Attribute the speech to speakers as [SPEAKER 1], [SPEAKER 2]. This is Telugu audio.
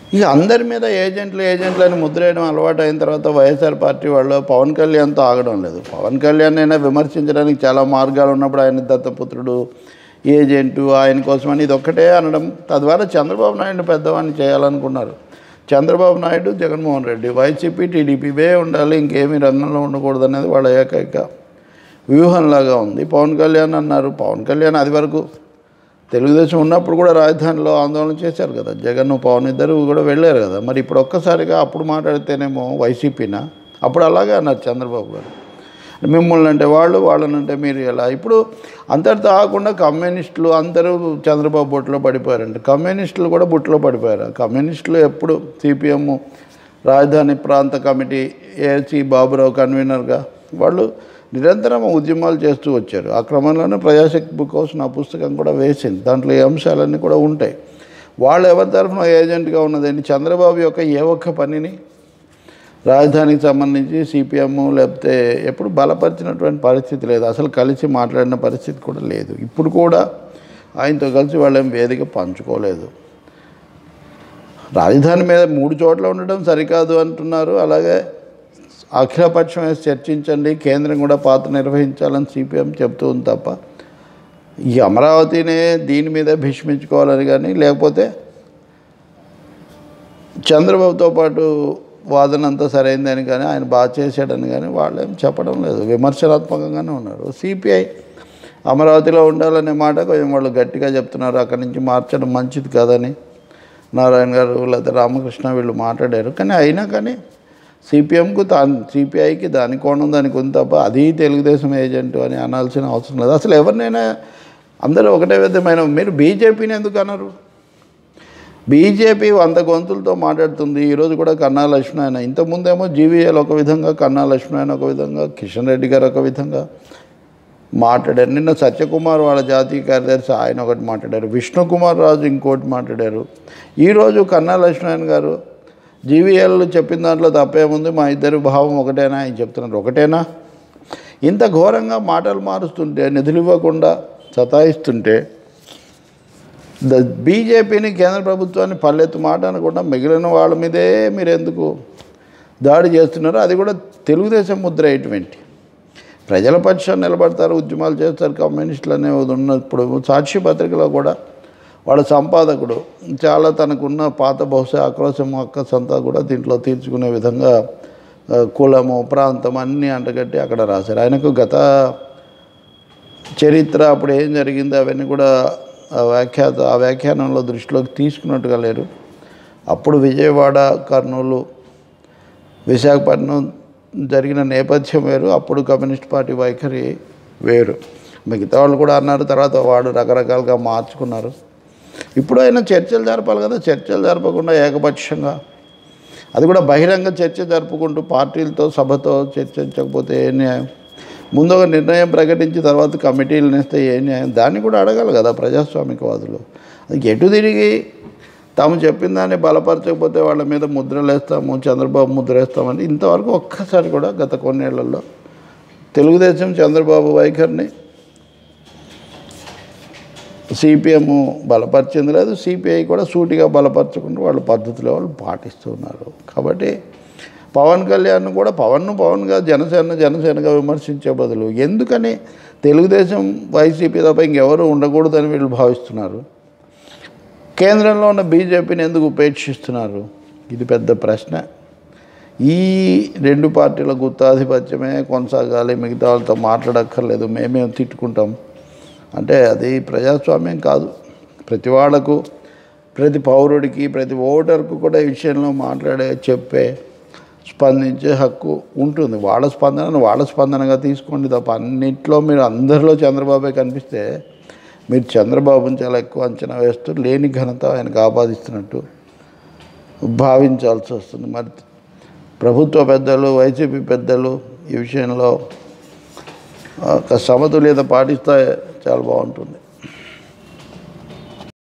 [SPEAKER 1] ఇక అందరి మీద ఏజెంట్లు ఏజెంట్లు అని ముద్రేయడం అలవాటు అయిన తర్వాత వైఎస్ఆర్ పార్టీ వాళ్ళు పవన్ కళ్యాణ్తో ఆగడం లేదు పవన్ కళ్యాణ్ అయినా విమర్శించడానికి చాలా మార్గాలు ఉన్నప్పుడు ఆయన దత్తపుత్రుడు ఏజెంటు ఆయన కోసమని ఇది ఒక్కటే అనడం తద్వారా చంద్రబాబు నాయుడు పెద్దవాడిని చేయాలనుకున్నారు చంద్రబాబు నాయుడు జగన్మోహన్ రెడ్డి వైసీపీ టీడీపీ ఇవే ఉండాలి ఇంకేమీ రంగంలో ఉండకూడదు అనేది వాళ్ళ ఏకైక వ్యూహంలాగా ఉంది పవన్ కళ్యాణ్ అన్నారు పవన్ కళ్యాణ్ అది వరకు తెలుగుదేశం ఉన్నప్పుడు కూడా రాజధానిలో ఆందోళన చేశారు కదా జగన్ పవన్ ఇద్దరు కూడా వెళ్ళారు కదా మరి ఇప్పుడు ఒక్కసారిగా అప్పుడు మాట్లాడితేనేమో వైసీపీనా అప్పుడు అలాగే అన్నారు చంద్రబాబు గారు మిమ్మల్ని అంటే వాళ్ళు వాళ్ళనంటే మీరు ఎలా ఇప్పుడు అంతటితో ఆగకుండా కమ్యూనిస్టులు అందరూ చంద్రబాబు బుట్టలో పడిపోయారండి కమ్యూనిస్టులు కూడా బుట్టలో పడిపోయారు కమ్యూనిస్టులు ఎప్పుడు సిపిఎం రాజధాని ప్రాంత కమిటీ ఏసీ బాబురావు కన్వీనర్గా వాళ్ళు నిరంతరం ఉద్యమాలు చేస్తూ వచ్చారు ఆ క్రమంలోనే ప్రజాశక్తి బుక్ హౌస్ నా పుస్తకం కూడా వేసింది దాంట్లో ఈ అంశాలన్నీ కూడా ఉంటాయి వాళ్ళు ఎవరి తరఫున ఏజెంట్గా ఉన్నదండి చంద్రబాబు యొక్క ఏ ఒక్క పనిని రాజధానికి సంబంధించి సిపిఎం లేకపోతే ఎప్పుడు బలపరిచినటువంటి పరిస్థితి లేదు అసలు కలిసి మాట్లాడిన పరిస్థితి కూడా లేదు ఇప్పుడు కూడా ఆయనతో కలిసి వాళ్ళేం వేదిక పంచుకోలేదు రాజధాని మీద మూడు చోట్ల ఉండడం సరికాదు అంటున్నారు అలాగే అఖిలపక్షం వేసి చర్చించండి కేంద్రం కూడా పాత్ర నిర్వహించాలని సిపిఎం చెప్తూ ఉంది తప్ప ఈ అమరావతినే దీని మీద భీష్మించుకోవాలని కానీ లేకపోతే చంద్రబాబుతో పాటు వాదన అంతా సరైందని కానీ ఆయన బాగా చేశాడని కానీ వాళ్ళేం చెప్పడం లేదు విమర్శనాత్మకంగానే ఉన్నారు సిపిఐ అమరావతిలో ఉండాలనే మాట కొంచెం వాళ్ళు గట్టిగా చెప్తున్నారు అక్కడి నుంచి మార్చడం మంచిది కాదని నారాయణ గారు లేకపోతే రామకృష్ణ వీళ్ళు మాట్లాడారు కానీ అయినా కానీ సిపిఎంకు తాను సిపిఐకి దాని కోణం దానికి ఉంది తప్ప అది తెలుగుదేశం ఏజెంట్ అని అనాల్సిన అవసరం లేదు అసలు ఎవరినైనా అందరూ ఒకటే విధమైన మీరు బీజేపీని ఎందుకు అన్నారు బీజేపీ వంద గొంతులతో మాట్లాడుతుంది ఈరోజు కూడా కన్నా లక్ష్మణ్ ఇంతకుముందేమో జీవీఎల్ ఒక విధంగా కన్నా లక్ష్మణ్ ఒక విధంగా కిషన్ రెడ్డి గారు ఒక విధంగా మాట్లాడారు నిన్న సత్యకుమార్ వాళ్ళ జాతీయ కార్యదర్శి ఆయన ఒకటి మాట్లాడారు విష్ణుకుమార్ రాజు ఇంకోటి మాట్లాడారు ఈరోజు కన్నా లక్ష్మణ్ గారు జీవీఎల్ చెప్పిన దాంట్లో తప్పేముంది మా ఇద్దరి భావం ఒకటేనా ఆయన చెప్తున్నారు ఒకటేనా ఇంత ఘోరంగా మాటలు మారుస్తుంటే నిధులు ఇవ్వకుండా సతాయిస్తుంటే ద బీజేపీని కేంద్ర ప్రభుత్వాన్ని పల్లెత్తు మాట అనకుండా మిగిలిన వాళ్ళ మీదే మీరు ఎందుకు దాడి చేస్తున్నారు అది కూడా తెలుగుదేశం ముద్ర ఎటువంటి ప్రజల పక్షాన్ని నిలబడతారు ఉద్యమాలు చేస్తారు కమ్యూనిస్టులు అనేవి ఉన్నప్పుడు సాక్షి పత్రికలో కూడా వాళ్ళ సంపాదకుడు చాలా తనకున్న పాత బహుశా ఆక్రోశం అక్కస్ అంతా కూడా దీంట్లో తీర్చుకునే విధంగా ఆ, కులము ప్రాంతం అన్నీ అంటగట్టి అక్కడ రాశారు ఆయనకు గత చరిత్ర అప్పుడు ఏం జరిగిందో అవన్నీ కూడా ఆ వ్యాఖ్యాత ఆ వ్యాఖ్యానంలో దృష్టిలోకి తీసుకున్నట్టుగా లేరు అప్పుడు విజయవాడ కర్నూలు విశాఖపట్నం జరిగిన నేపథ్యం వేరు అప్పుడు కమ్యూనిస్ట్ పార్టీ వైఖరి వేరు మిగతా వాళ్ళు కూడా అన్నారు తర్వాత వాడు రకరకాలుగా మార్చుకున్నారు ఇప్పుడు అయినా చర్చలు జరపాలి కదా చర్చలు జరపకుండా ఏకపక్షంగా అది కూడా బహిరంగ చర్చ జరుపుకుంటూ పార్టీలతో సభతో చర్చించకపోతే ఏ న్యాయం ముందు ఒక నిర్ణయం ప్రకటించి తర్వాత కమిటీలు నేస్తే ఏ న్యాయం దాన్ని కూడా అడగాలి కదా ప్రజాస్వామికవాదులు అది ఎటు తిరిగి తాము చెప్పిన దాన్ని బలపరచకపోతే వాళ్ళ మీద ముద్రలు వేస్తాము చంద్రబాబు ముద్ర వేస్తామని ఇంతవరకు ఒక్కసారి కూడా గత కొన్నేళ్లలో తెలుగుదేశం చంద్రబాబు వైఖరిని సిపిఎం బలపరిచింది లేదు సిపిఐ కూడా సూటిగా బలపరచుకుంటూ వాళ్ళ పద్ధతిలో వాళ్ళు పాటిస్తున్నారు కాబట్టి పవన్ కళ్యాణ్ కూడా పవన్ను పవన్గా జనసేన జనసేనగా విమర్శించే బదులు ఎందుకని తెలుగుదేశం వైసీపీ తప్ప ఇంకెవరు ఉండకూడదని వీళ్ళు భావిస్తున్నారు కేంద్రంలో ఉన్న బీజేపీని ఎందుకు ఉపేక్షిస్తున్నారు ఇది పెద్ద ప్రశ్న ఈ రెండు పార్టీల గుత్తాధిపత్యమే కొనసాగాలి మిగతా వాళ్ళతో మాట్లాడక్కర్లేదు మేమేం తిట్టుకుంటాం అంటే అది ప్రజాస్వామ్యం కాదు ప్రతి వాళ్ళకు ప్రతి పౌరుడికి ప్రతి ఓటర్కు కూడా ఈ విషయంలో మాట్లాడే చెప్పే స్పందించే హక్కు ఉంటుంది వాళ్ళ స్పందనను వాళ్ళ స్పందనగా తీసుకోండి తప్ప అన్నింటిలో మీరు అందరిలో చంద్రబాబే కనిపిస్తే మీరు చంద్రబాబుని చాలా ఎక్కువ అంచనా వేస్తూ లేని ఘనత ఆయనకు ఆపాదిస్తున్నట్టు భావించాల్సి వస్తుంది మరి ప్రభుత్వ పెద్దలు వైసీపీ పెద్దలు ఈ విషయంలో ఒక సమతుల్యత పాటిస్తే చాలా బాగుంటుంది